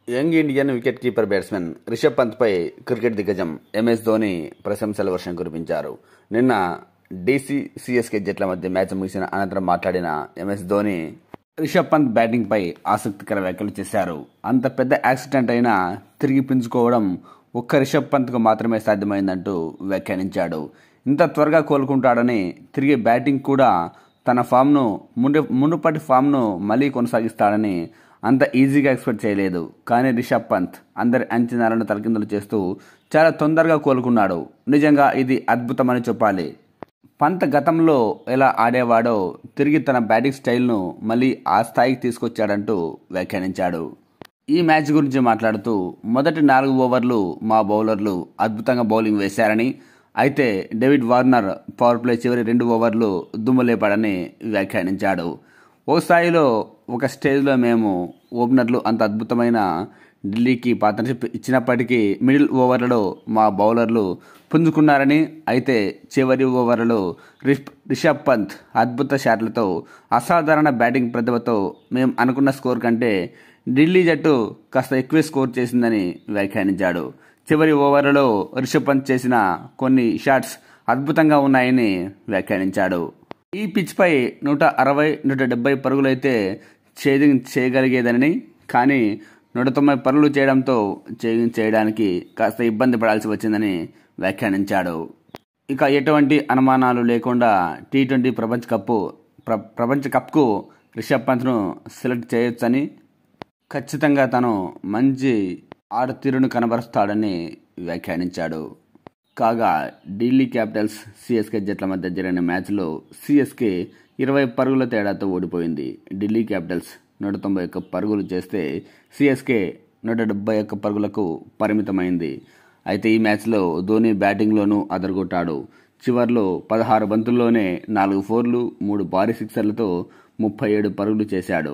young Indian wicket keeper batsmen Rishabh పంత్పై cricket దిగ్గజం MS Dhoni ప్రశంసల వర్షం కురిపించారు నిన్న డీసీ సిఎస్కే జట్ల మధ్య మ్యాచ్ ముగిసిన అనంతరం మాట్లాడిన ఎంఎస్ ధోని రిషబ్ పంత్ బ్యాటింగ్పై ఆసక్తికర వ్యాఖ్యలు చేశారు అంత పెద్ద యాక్సిడెంట్ అయినా తిరిగి పుంజుకోవడం ఒక్క రిషబ్ పంత్కు మాత్రమే సాధ్యమైందంటూ వ్యాఖ్యానించాడు ఇంత త్వరగా కోలుకుంటాడని తిరిగి బ్యాటింగ్ కూడా తన ఫామ్ను ముందు మునుపటి ఫామ్ను మళ్ళీ కొనసాగిస్తాడని అంత ఈజీగా ఎక్స్పెక్ట్ చేయలేదు కానీ రిషబ్ పంత్ అందరి అంచనాలను తలకిందులు చేస్తూ చాలా తొందరగా కోలుకున్నాడు నిజంగా ఇది అద్భుతమని చెప్పాలి పంత్ గతంలో ఎలా ఆడేవాడో తిరిగి తన బ్యాటింగ్ స్టైల్ను మళ్ళీ ఆ స్థాయికి తీసుకొచ్చాడంటూ వ్యాఖ్యానించాడు ఈ మ్యాచ్ గురించి మాట్లాడుతూ మొదటి నాలుగు ఓవర్లు మా బౌలర్లు అద్భుతంగా బౌలింగ్ వేశారని అయితే డేవిడ్ వార్నర్ పవర్ ప్లే చివరి రెండు ఓవర్లు దుమ్ములేపాడని వ్యాఖ్యానించాడు ఓ స్థాయిలో ఒక స్టేజ్లో మేము ఓపెనర్లు అంత అద్భుతమైన ఢిల్లీకి పార్ట్నర్షిప్ ఇచ్చినప్పటికీ మిడిల్ ఓవర్లలో మా బౌలర్లు పుంజుకున్నారని అయితే చివరి ఓవర్లలో రిష్ రిషబ్ పంత్ అద్భుత షాట్లతో అసాధారణ బ్యాటింగ్ ప్రతిభతో మేము అనుకున్న స్కోర్ కంటే ఢిల్లీ జట్టు కాస్త ఎక్కువ స్కోర్ చేసిందని వ్యాఖ్యానించాడు చివరి ఓవర్లలో రిషబ్ పంత్ చేసిన కొన్ని షాట్స్ అద్భుతంగా ఉన్నాయని వ్యాఖ్యానించాడు ఈ పిచ్పై నూట అరవై నూట డెబ్బై పరుగులైతే ఛేదింగ్ చేయగలిగేదని కానీ నూట తొంభై పరుగులు చేయడంతో ఛేదింగ్ చేయడానికి కాస్త ఇబ్బంది పడాల్సి వచ్చిందని వ్యాఖ్యానించాడు ఇక ఎటువంటి అనుమానాలు లేకుండా టీ ట్వంటీ ప్రపంచ కప్పు ప్ర ప్రపంచ కప్కు రిషబ్ పంత్ను సెలెక్ట్ చేయొచ్చని ఖచ్చితంగా తను మంచి ఆడతీరును కనబరుస్తాడని వ్యాఖ్యానించాడు కాగా ఢిల్లీ క్యాపిటల్స్ సిఎస్కే జట్ల మధ్య జరిగిన మ్యాచ్లో సిఎస్కే ఇరవై పరుగుల తేడాతో ఓడిపోయింది ఢిల్లీ క్యాపిటల్స్ నూట తొంభై ఒక్క పరుగులు చేస్తే సిఎస్కే నూట డెబ్బై ఒక్క పరుగులకు పరిమితమైంది అయితే ఈ మ్యాచ్లో ధోని బ్యాటింగ్లోనూ అదరగొట్టాడు చివర్లో పదహారు బంతుల్లోనే నాలుగు ఫోర్లు మూడు భారీ సిక్సర్లతో ముప్పై ఏడు పరుగులు చేశాడు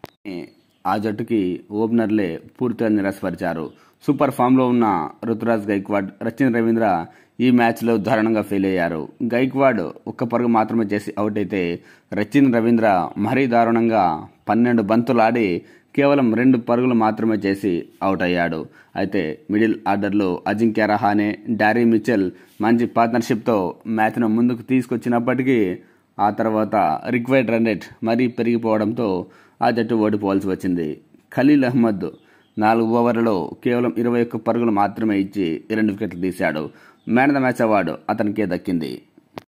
ఆ జట్టుకి ఓపెనర్లే పూర్తిగా నిరాశపరిచారు సూపర్ ఫామ్లో ఉన్న రుతురాజ్ గైక్వాడ్ రచిన్ రవీంద్ర ఈ మ్యాచ్లో దారుణంగా ఫెయిల్ అయ్యారు గైక్వాడ్ ఒక్క పరుగు మాత్రమే చేసి అవుట్ అయితే రచిన్ రవీంద్ర మరీ దారుణంగా పన్నెండు బంతులు ఆడి కేవలం రెండు పరుగులు మాత్రమే చేసి అవుట్ అయ్యాడు అయితే మిడిల్ ఆర్డర్లో అజింక్య రహానే డారీ మిచెల్ మంచి పార్ట్నర్షిప్తో మ్యాచ్ను ముందుకు తీసుకొచ్చినప్పటికీ ఆ తర్వాత రిక్వైర్డ్ రన్ రేట్ మరీ పెరిగిపోవడంతో ఆ జట్టు ఓడిపోవాల్సి వచ్చింది ఖలీల్ అహ్మద్ నాలుగు ఓవర్లలో కేవలం ఇరవై ఒక్క పరుగులు మాత్రమే ఇచ్చి రెండు వికెట్లు తీశాడు మ్యాన్ ద మ్యాచ్ అవార్డు అతనికే దక్కింది